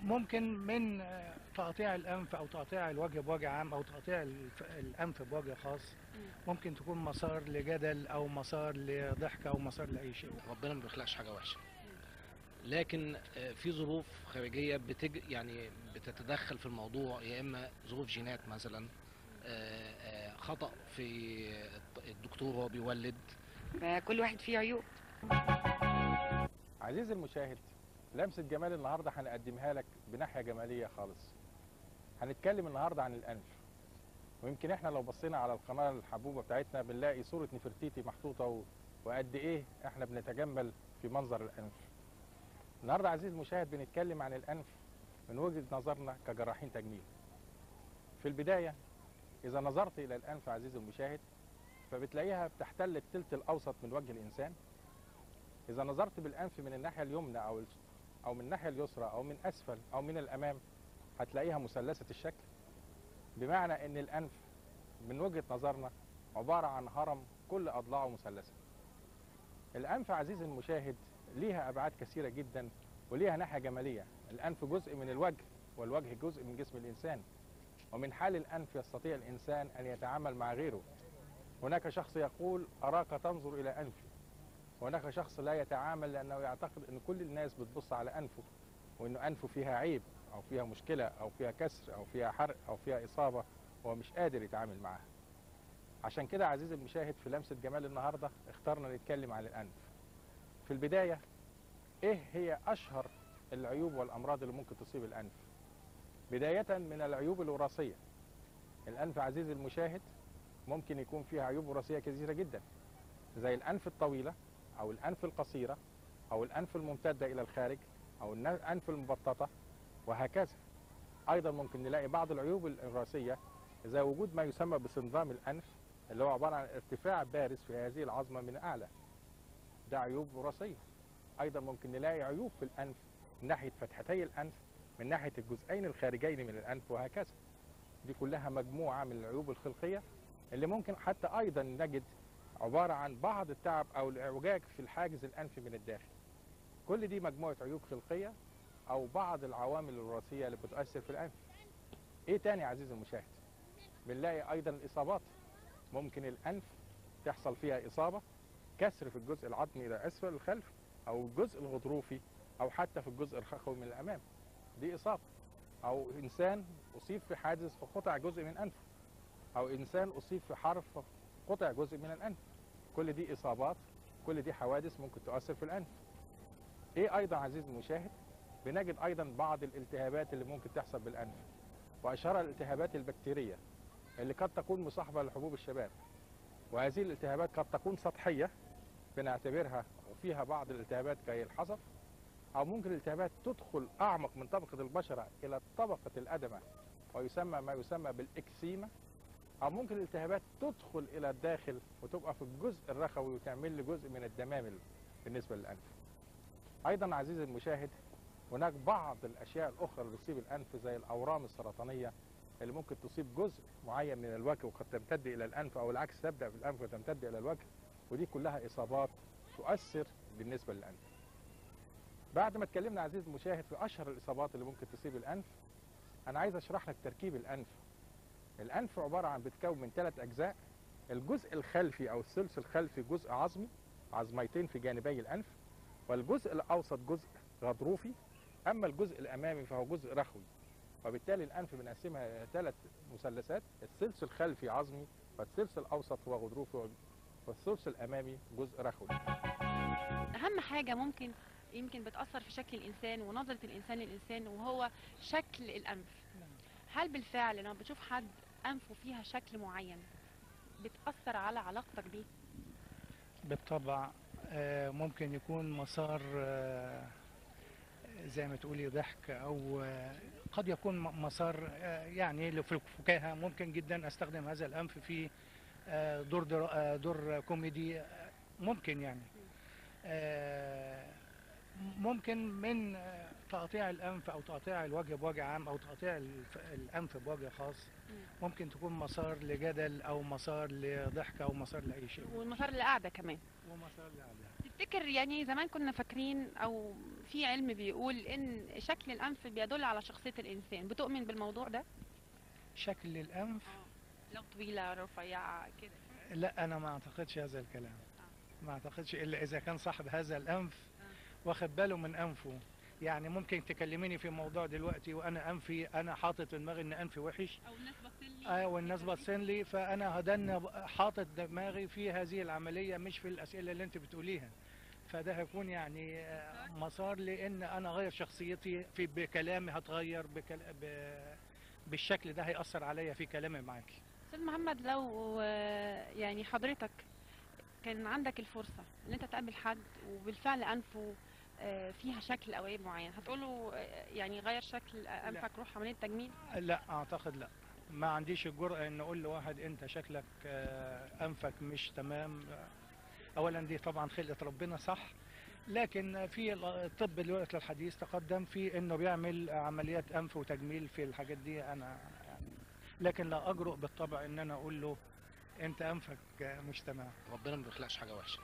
ممكن من آه، تقطيع الانف او تقطيع الوجه بوجه عام او تقطيع الف- الانف بوجه خاص ممكن تكون مسار لجدل او مسار لضحك او مسار لاي شيء ربنا ما بيخلقش حاجه وحشه لكن آه، في ظروف خارجيه بتج يعني بتتدخل في الموضوع يا اما ظروف جينات مثلا آه، آه، خطا في الط- الدكتور وهو بيولد فكل واحد فيه عيوب عزيزي المشاهد لمسة جمال النهاردة هنقدمها لك بناحية جمالية خالص هنتكلم النهاردة عن الأنف ويمكن احنا لو بصينا على القناة الحبوبة بتاعتنا بنلاقي صورة نفرتيتي محطوطة و... وقد ايه احنا بنتجمل في منظر الأنف النهاردة عزيزي المشاهد بنتكلم عن الأنف من وجهة نظرنا كجراحين تجميل في البداية إذا نظرت إلى الأنف عزيزي المشاهد فبتلاقيها بتحتل التلت الأوسط من وجه الإنسان إذا نظرت بالأنف من الناحية اليمنى أو الس- أو من الناحية اليسرى أو من أسفل أو من الأمام هتلاقيها مثلثة الشكل بمعنى إن الأنف من وجهة نظرنا عبارة عن هرم كل أضلاعه مثلثة. الأنف عزيزي المشاهد ليها أبعاد كثيرة جدا وليها ناحية جمالية، الأنف جزء من الوجه والوجه جزء من جسم الإنسان. ومن حال الأنف يستطيع الإنسان أن يتعامل مع غيره. هناك شخص يقول أراك تنظر إلى أنفي وهناك شخص لا يتعامل لانه يعتقد ان كل الناس بتبص على انفه وانه انفه فيها عيب او فيها مشكله او فيها كسر او فيها حرق او فيها اصابه وهو مش قادر يتعامل معاها. عشان كده عزيزي المشاهد في لمسه جمال النهارده اخترنا نتكلم عن الانف. في البدايه ايه هي اشهر العيوب والامراض اللي ممكن تصيب الانف؟ بدايه من العيوب الوراثيه. الانف عزيزي المشاهد ممكن يكون فيها عيوب وراثيه كثيره جدا زي الانف الطويله او الانف القصيره او الانف الممتده الى الخارج او الن- الانف المبططه وهكذا ايضا ممكن نلاقي بعض العيوب الوراثيه زي وجود ما يسمى بسندرام الانف اللي هو عباره عن ارتفاع بارز في هذه العظمه من اعلى ده عيوب وراثيه ايضا ممكن نلاقي عيوب في الانف من ناحيه فتحتي الانف من ناحيه الجزئين الخارجين من الانف وهكذا دي كلها مجموعه من العيوب الخلقيه اللي ممكن حتى ايضا نجد عبارة عن بعض التعب أو الإعوجاج في الحاجز الأنفي من الداخل كل دي مجموعة عيوب خلقية أو بعض العوامل الوراثية اللي بتؤثر في الأنف إيه تاني يا عزيزي المشاهد بنلاقي أيضا الإصابات ممكن الأنف تحصل فيها إصابة كسر في الجزء العظمي إلى أسفل الخلف أو الجزء الغضروفي أو حتى في الجزء الخلفي من الأمام دي إصابة أو إنسان أصيب في حادث فقطع جزء من أنفه أو إنسان أصيب في حرف قطع جزء من الأنف كل دي إصابات كل دي حوادث ممكن تؤثر في الأنف إيه أيضا عزيزي المشاهد بنجد أيضا بعض الالتهابات اللي ممكن تحصل بالأنف وأشهرها الالتهابات البكتيرية اللي قد تكون مصاحبة لحبوب الشباب وهذه الالتهابات قد تكون سطحية بنعتبرها وفيها بعض الالتهابات كي الحصف أو ممكن الالتهابات تدخل أعمق من طبقة البشرة إلى طبقة الأدمة ويسمى ما يسمى بالإكسيما او ممكن الالتهابات تدخل الى الداخل وتبقى في الجزء الرخوي وتعمل لي جزء من الدمامل بالنسبه للانف. ايضا عزيزي المشاهد هناك بعض الاشياء الاخرى اللي بتصيب الانف زي الاورام السرطانيه اللي ممكن تصيب جزء معين من الوجه وقد تمتد الى الانف او العكس تبدا في الانف وتمتد الى الوجه ودي كلها اصابات تؤثر بالنسبه للانف. بعد ما اتكلمنا عزيزي المشاهد في اشهر الاصابات اللي ممكن تصيب الانف انا عايز اشرح لك تركيب الانف الانف عباره عن بتكون من ثلاث اجزاء الجزء الخلفي او الثلث الخلفي جزء عظمي عظميتين في جانبي الانف والجزء الاوسط جزء غضروفي اما الجزء الامامي فهو جزء رخوي وبالتالي الانف بنقسمها الى ثلاث مثلثات الثلث الخلفي عظمي والثلث الاوسط هو غضروفي والثلث الامامي جزء رخوي اهم حاجه ممكن يمكن بتاثر في شكل الانسان ونظره الانسان للانسان وهو شكل الانف هل بالفعل لما بتشوف حد انفه فيها شكل معين بتاثر على علاقتك بيه بالطبع آه، ممكن يكون مسار آه، زي ما تقولي ضحك او آه، قد يكون م- مسار آه، يعني لو في الفكاهه ممكن جدا استخدم هذا الانف في آه، دور در- آه، دور كوميدي آه، ممكن يعني آه، ممكن من آه، تقطيع الانف او تقطيع الوجه بوجه عام او تقطيع الف- الانف بوجه خاص ممكن تكون مسار لجدل او مسار لضحك او مسار لاي شيء والمسار اللي قاعده كمان ومسار لعدها تفتكر يعني زمان كنا فاكرين او في علم بيقول ان شكل الانف بيدل على شخصيه الانسان بتؤمن بالموضوع ده شكل الانف لو طويله رفيعه كده لا انا ما اعتقدش هذا الكلام ما اعتقدش الا اذا كان صاحب هذا الانف واخد باله من انفه يعني ممكن تكلميني في موضوع دلوقتي وانا انفي انا حاطط في دماغي ان انفي وحش او الناس باصين اه والناس باصين لي فانا هدن حاطط دماغي في هذه العمليه مش في الاسئله اللي انت بتقوليها فده هيكون يعني آه، مسار لان انا غير شخصيتي في بكلامي هتغير بكل... ب... بالشكل ده هيأثر عليا في كلامي معاكي استاذ محمد لو آه، يعني حضرتك كان عندك الفرصه ان انت تقابل حد وبالفعل انفه آه، فيها شكل او عيب معين هتقوله آه، يعني غير شكل انفك روح عمليه تجميل لا اعتقد لا ما عنديش الجرأة ان اقول لواحد انت شكلك آه، انفك مش تمام اولا دي طبعا خلقة ربنا صح لكن في الطب الوقت الحديث تقدم في انه بيعمل عمليات انف وتجميل في الحاجات دي انا يعني لكن لا اجرؤ بالطبع ان انا اقول له انت انفك مش تمام ربنا ما بيخلقش حاجه وحشه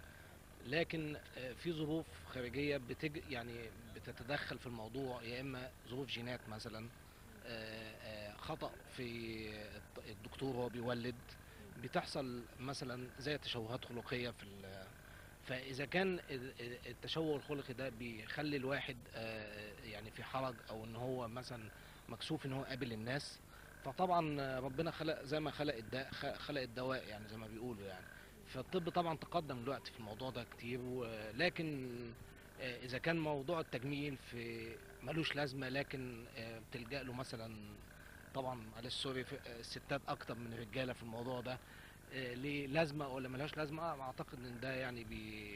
لكن آه، في ظروف خارجيه بتج يعني بتتدخل في الموضوع يا اما ظروف جينات مثلا آه، آه، خطا في الط- الدكتور وهو بيولد بتحصل مثلا زي تشوهات خلقيه في ال- فاذا كان ال- ال- التشوه الخلقي ده بيخلي الواحد آه، يعني في حرج او ان هو مثلا مكسوف ان هو يقابل الناس فطبعا آه، ربنا خلق زي ما خلق الداء خ- خلق الدواء يعني زي ما بيقولوا يعني فالطب طبعا تقدم دلوقتي في الموضوع ده كتير و- لكن آه، اذا كان موضوع التجميل في ملوش لازمه لكن آه، بتلجأ له مثلا طبعا معلش سوري في- آه، الستات اكتر من الرجاله في الموضوع ده آه، ليه لازمه ولا ملهاش لازمه آه، اعتقد ان ده يعني بي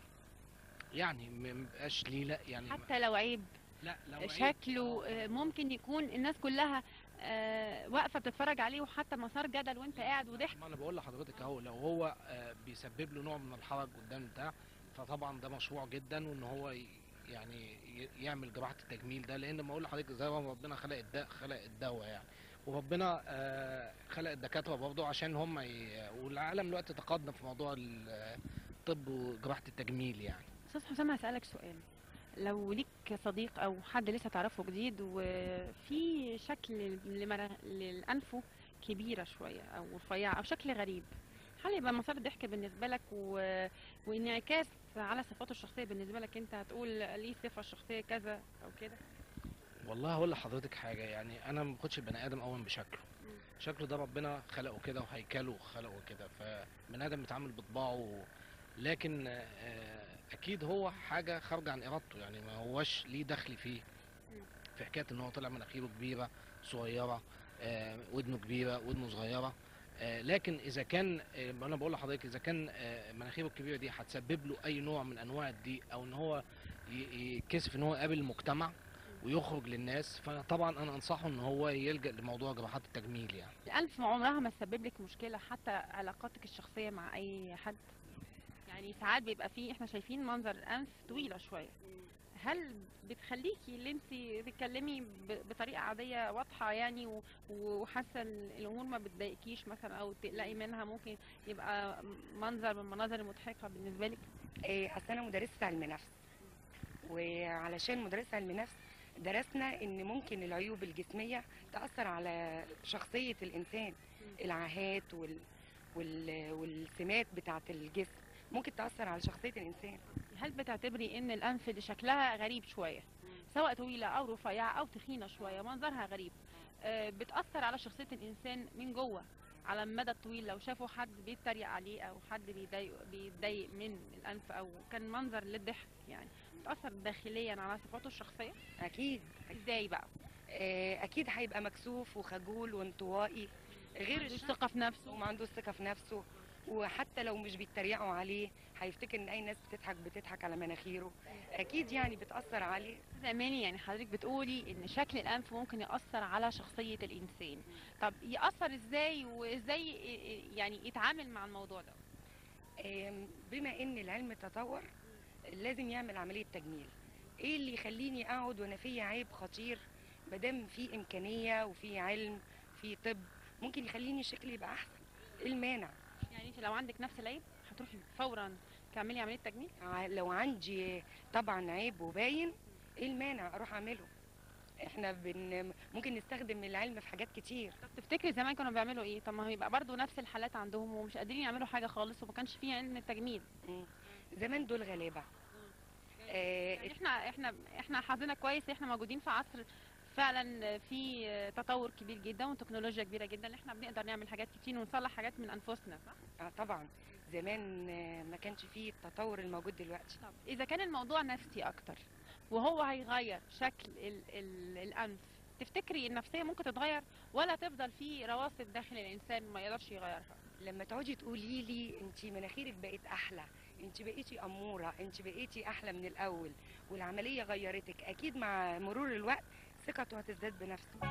يعني ما بيبقاش ليه لا يعني حتى لو عيب لا لو عيب- شكله آه، ممكن يكون الناس كلها آه، واقفه بتتفرج عليه وحتى مسار جدل وانت قاعد وضحك ما انا بقول لحضرتك اهو لو هو آه، بيسبب له نوع من الحرج قدام بتاع فطبعا ده مشروع جدا وان هو ي- يعني ي- يعمل جراحه التجميل ده لان ما اقول لحضرتك زي ما ربنا خلق الداء خلق الدواء يعني وربنا آه، خلق الدكاتره برضه عشان هم ي... والعالم دلوقتي تقدم في موضوع الطب وجراحه التجميل يعني استاذ حسام هسألك سؤال لو ليك صديق او حد لسه تعرفه جديد وفي شكل لمر- للانفه كبيره شويه او رفيعه او شكل غريب هل يبقى مسار الضحك بالنسبه لك و... وانعكاس على صفاته الشخصيه بالنسبه لك انت هتقول ليه صفه الشخصيه كذا او كده والله هقول لحضرتك حاجه يعني انا ما باخدش البني ادم اولا بشكله شكله ده ربنا خلقه كده وهيكله خلقه كده فبني ادم بيتعامل بطباعه لكن آه، اكيد هو حاجه خارجه عن ارادته يعني ما هوش ليه دخل فيه في حكايه ان هو طلع مناخيره كبيره صغيره آه، ودنه كبيره ودنه صغيره آه، لكن اذا كان آه، انا بقول لحضرتك اذا كان آه، مناخيره الكبيره دي هتسبب له اي نوع من انواع الضيق او ان هو ي- يتكسف ان هو يقابل المجتمع ويخرج للناس فطبعا انا انصحه ان هو يلجا لموضوع جراحات التجميل يعني الانف عمرها ما تسبب لك مشكله حتى علاقاتك الشخصيه مع اي حد يعني ساعات بيبقى فيه احنا شايفين منظر الانف طويله شويه هل بتخليكي اللي انت تتكلمي ب- بطريقه عاديه واضحه يعني و- وحاسه ان الامور ما بتضايقكيش مثلا او تقلقي منها ممكن يبقى منظر من المناظر المضحكه بالنسبه لك إيه، اصل انا مدرسه علم نفس وعلشان مدرسه علم نفس درسنا ان ممكن العيوب الجسميه تاثر على شخصيه الانسان العاهات وال... وال... والسمات بتاعه الجسم ممكن تاثر على شخصيه الانسان هل بتعتبري ان الانف اللي شكلها غريب شويه سواء طويله او رفيعه او تخينه شويه منظرها غريب آه، بتاثر على شخصيه الانسان من جوه على المدى الطويل لو شافوا حد بيتريق عليه او حد بيضايق بيتضايق من الانف او كان منظر للضحك يعني بتاثر داخليا على صفاته الشخصيه اكيد ازاي بقى آه، اكيد هيبقى مكسوف وخجول وانطوائي غير عنده الشخص ثقه في نفسه وما عندوش ثقه في نفسه وحتى لو مش بيتريقوا عليه هيفتكر ان اي ناس بتضحك بتضحك على مناخيره اكيد يعني بتاثر عليه استاذ اماني يعني حضرتك بتقولي ان شكل الانف ممكن ياثر على شخصيه الانسان طب ياثر ازاي وازاي يعني يتعامل مع الموضوع ده آم، بما ان العلم تطور لازم يعمل عمليه تجميل ايه اللي يخليني اقعد وانا في عيب خطير مادام في امكانيه وفي علم في طب ممكن يخليني شكلي يبقى احسن ايه المانع يعني انت انت لو عندك نفس العيب هتروحي فورا تعملي عمليه تجميل ع- لو عندي طبعا عيب وباين ايه المانع اروح اعمله احنا بن ممكن نستخدم العلم في حاجات كتير طب تفتكري زمان كانوا بيعملوا ايه طب ما هو يبقى برضو نفس الحالات عندهم ومش قادرين يعملوا حاجه خالص وما كانش فيه علم التجميل مم. زمان دول غلابه آه، يعني احنا احنا احنا حظنا كويس احنا موجودين في عصر فعلا في تطور كبير جدا وتكنولوجيا كبيره جدا ان احنا بنقدر نعمل حاجات كتير ونصلح حاجات من انفسنا صح؟ اه طبعا زمان آه، ما كانش فيه التطور الموجود دلوقتي طب اذا كان الموضوع نفسي اكتر وهو هيغير شكل ال ال الانف تفتكري النفسيه ممكن تتغير ولا تفضل في رواسب داخل الانسان ما يقدرش يغيرها لما تقعدي تقولي لي انت مناخيرك بقت احلى انت بقيتي اموره انت بقيتي احلى من الاول والعمليه غيرتك اكيد مع مرور الوقت ثقته هتزداد بنفسه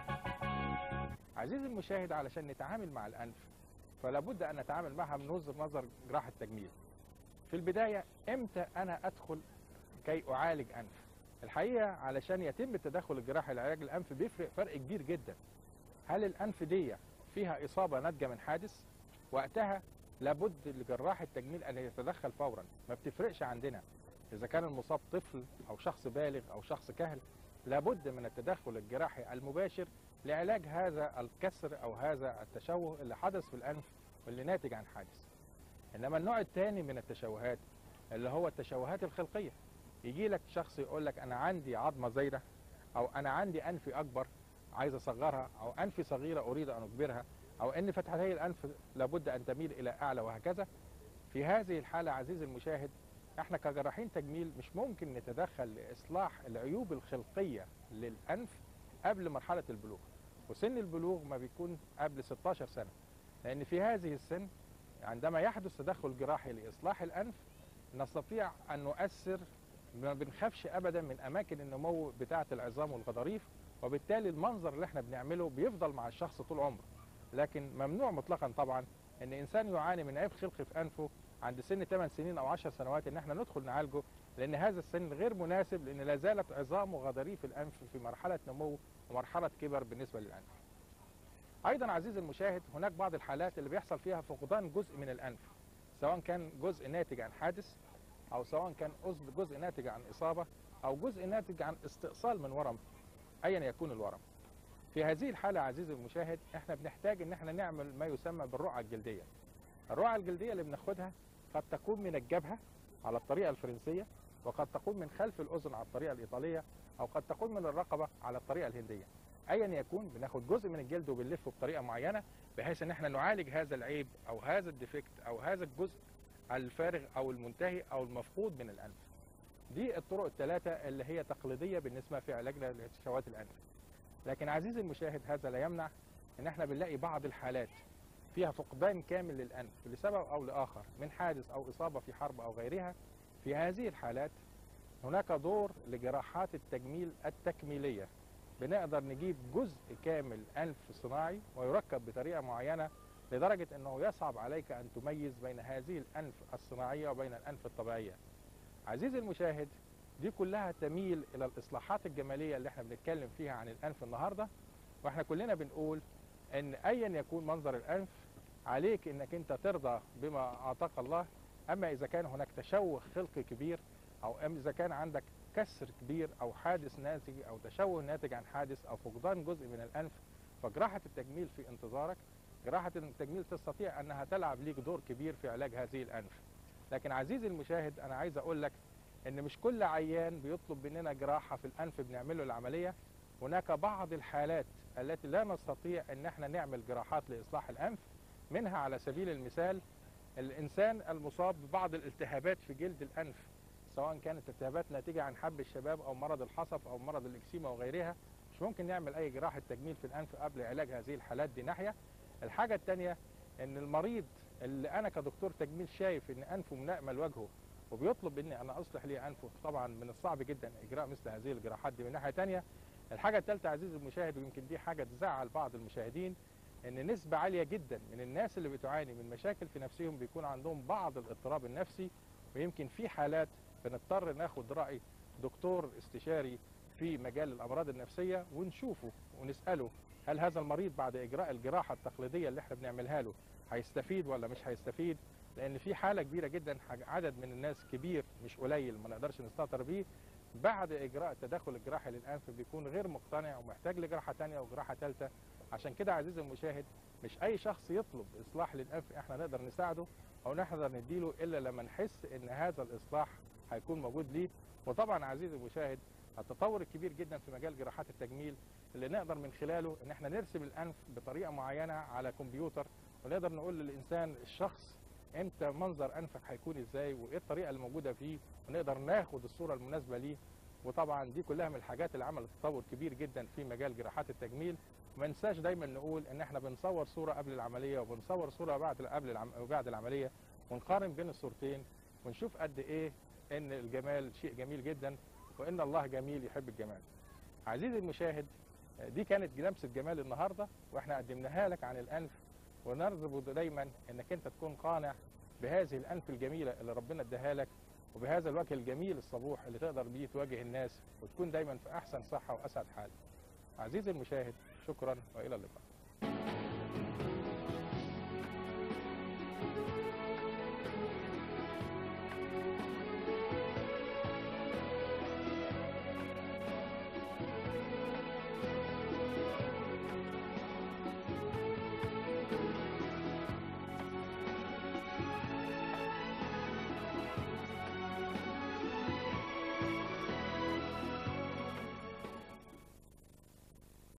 عزيزي المشاهد علشان نتعامل مع الأنف فلا بد أن نتعامل معها من وجهة نظر جراحة تجميل في البداية إمتى أنا أدخل كي أعالج أنف الحقيقة علشان يتم التدخل الجراحي لعلاج الأنف بيفرق فرق كبير جدا هل الأنف دي فيها إصابة ناتجة من حادث وقتها لابد لجراح التجميل أن يتدخل فورا ما بتفرقش عندنا إذا كان المصاب طفل أو شخص بالغ أو شخص كهل لابد من التدخل الجراحي المباشر لعلاج هذا الكسر او هذا التشوه اللي حدث في الانف واللي ناتج عن حادث انما النوع الثاني من التشوهات اللي هو التشوهات الخلقيه يجي لك شخص يقول لك انا عندي عظمه زايده او انا عندي انفي اكبر عايز اصغرها او انفي صغيره اريد ان اكبرها او ان فتحتي الانف لابد ان تميل الى اعلى وهكذا في هذه الحاله عزيزي المشاهد احنا كجراحين تجميل مش ممكن نتدخل لاصلاح العيوب الخلقيه للانف قبل مرحله البلوغ وسن البلوغ ما بيكون قبل 16 سنه لان في هذه السن عندما يحدث تدخل جراحي لاصلاح الانف نستطيع ان نؤثر ما بنخافش ابدا من اماكن النمو بتاعه العظام والغضاريف وبالتالي المنظر اللي احنا بنعمله بيفضل مع الشخص طول عمره لكن ممنوع مطلقا طبعا ان انسان يعاني من عيب خلقي في انفه عند سن 8 سنين او 10 سنوات ان احنا ندخل نعالجه لان هذا السن غير مناسب لان لا زالت عظام وغضاريف الانف في مرحله نمو ومرحله كبر بالنسبه للانف. ايضا عزيزي المشاهد هناك بعض الحالات اللي بيحصل فيها فقدان جزء من الانف سواء كان جزء ناتج عن حادث او سواء كان أصل- جزء ناتج عن اصابه او جزء ناتج عن استئصال من ورم ايا يكون الورم. في هذه الحاله عزيزي المشاهد احنا بنحتاج ان احنا نعمل ما يسمى بالرقعه الجلديه. الرقعه الجلديه اللي بناخدها قد تكون من الجبهه على الطريقه الفرنسيه وقد تكون من خلف الاذن على الطريقه الايطاليه او قد تكون من الرقبه على الطريقه الهنديه. ايا يكون بناخد جزء من الجلد وبنلفه بطريقه معينه بحيث ان احنا نعالج هذا العيب او هذا الديفكت او هذا الجزء الفارغ او المنتهي او المفقود من الانف. دي الطرق الثلاثه اللي هي تقليديه بالنسبه في علاجنا لتشوهات الانف. لكن عزيزي المشاهد هذا لا يمنع ان احنا بنلاقي بعض الحالات فيها فقدان كامل للانف لسبب او لاخر من حادث او اصابه في حرب او غيرها في هذه الحالات هناك دور لجراحات التجميل التكميليه بنقدر نجيب جزء كامل انف صناعي ويركب بطريقه معينه لدرجه انه يصعب عليك ان تميز بين هذه الانف الصناعيه وبين الانف الطبيعيه. عزيزي المشاهد دي كلها تميل الى الاصلاحات الجماليه اللي احنا بنتكلم فيها عن الانف النهارده واحنا كلنا بنقول ان ايا يكون منظر الانف عليك انك انت ترضى بما اعطاك الله اما اذا كان هناك تشوه خلقي كبير او أم اذا كان عندك كسر كبير او حادث ناتج او تشوه ناتج عن حادث او فقدان جزء من الانف فجراحه التجميل في انتظارك جراحه التجميل تستطيع انها تلعب ليك دور كبير في علاج هذه الانف لكن عزيزي المشاهد انا عايز اقول لك ان مش كل عيان بيطلب مننا جراحه في الانف بنعمل له العمليه هناك بعض الحالات التي لا نستطيع ان احنا نعمل جراحات لاصلاح الانف منها على سبيل المثال الانسان المصاب ببعض الالتهابات في جلد الانف سواء كانت التهابات ناتجه عن حب الشباب او مرض الحصف او مرض الاكسيما وغيرها مش ممكن نعمل اي جراحه تجميل في الانف قبل علاج هذه الحالات دي ناحيه الحاجه الثانيه ان المريض اللي انا كدكتور تجميل شايف ان انفه منأمل وجهه وبيطلب اني انا اصلح لي انفه طبعا من الصعب جدا اجراء مثل هذه الجراحات دي من ناحيه ثانيه الحاجه الثالثه عزيزي المشاهد ويمكن دي حاجه تزعل بعض المشاهدين ان نسبه عاليه جدا من الناس اللي بتعاني من مشاكل في نفسهم بيكون عندهم بعض الاضطراب النفسي ويمكن في حالات بنضطر ناخد راي دكتور استشاري في مجال الامراض النفسيه ونشوفه ونساله هل هذا المريض بعد اجراء الجراحه التقليديه اللي احنا بنعملها له هيستفيد ولا مش هيستفيد لان في حاله كبيره جدا حاج- عدد من الناس كبير مش قليل ما نقدرش نستهتر بيه بعد اجراء التدخل الجراحي للانف بيكون غير مقتنع ومحتاج لجراحه ثانيه وجراحه ثالثه عشان كده عزيزي المشاهد مش اي شخص يطلب اصلاح للانف احنا نقدر نساعده او نقدر نديله الا لما نحس ان هذا الاصلاح هيكون موجود ليه وطبعا عزيزي المشاهد التطور الكبير جدا في مجال جراحات التجميل اللي نقدر من خلاله ان احنا نرسم الانف بطريقه معينه على كمبيوتر ونقدر نقول للانسان الشخص امتى منظر انفك هيكون ازاي وايه الطريقه اللي موجوده فيه ونقدر ناخد الصوره المناسبه ليه وطبعا دي كلها من الحاجات اللي عملت تطور كبير جدا في مجال جراحات التجميل ما ننساش دايما نقول ان احنا بنصور صوره قبل العمليه وبنصور صوره بعد قبل العم... وبعد العمليه ونقارن بين الصورتين ونشوف قد ايه ان الجمال شيء جميل جدا وان الله جميل يحب الجمال عزيزي المشاهد دي كانت لمسه جمال النهارده واحنا قدمناها لك عن الانف ونرغب دايما انك انت تكون قانع بهذه الانف الجميله اللي ربنا اداها لك وبهذا الوجه الجميل الصبوح اللي تقدر بيه تواجه الناس وتكون دايما في احسن صحه واسعد حال. عزيزي المشاهد شكرا والى اللقاء.